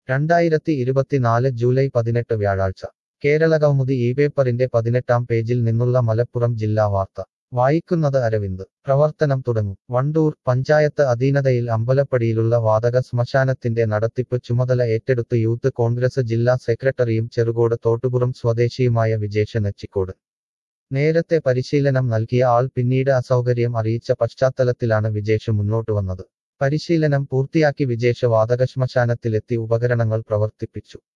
രണ്ടായിരത്തി ഇരുപത്തിനാല് ജൂലൈ പതിനെട്ട് വ്യാഴാഴ്ച കേരളകൗമുദി ഈ പേപ്പറിന്റെ പതിനെട്ടാം പേജിൽ നിന്നുള്ള മലപ്പുറം ജില്ലാ വാർത്ത വായിക്കുന്നത് അരവിന്ദ് പ്രവർത്തനം തുടങ്ങും വണ്ടൂർ പഞ്ചായത്ത് അധീനതയിൽ അമ്പലപ്പടിയിലുള്ള വാതക ശ്മശാനത്തിന്റെ നടത്തിപ്പ് ചുമതല ഏറ്റെടുത്ത് യൂത്ത് കോൺഗ്രസ് ജില്ലാ സെക്രട്ടറിയും ചെറുകോട് തോട്ടുപുറം സ്വദേശിയുമായ വിജേഷ് നെച്ചിക്കോട് നേരത്തെ പരിശീലനം നൽകിയ ആൾ പിന്നീട് അസൗകര്യം അറിയിച്ച പശ്ചാത്തലത്തിലാണ് വിജേഷ് മുന്നോട്ട് വന്നത് പരിശീലനം പൂർത്തിയാക്കി വിജേഷ് വാതക ശ്മശാനത്തിലെത്തി ഉപകരണങ്ങൾ പ്രവർത്തിപ്പിച്ചു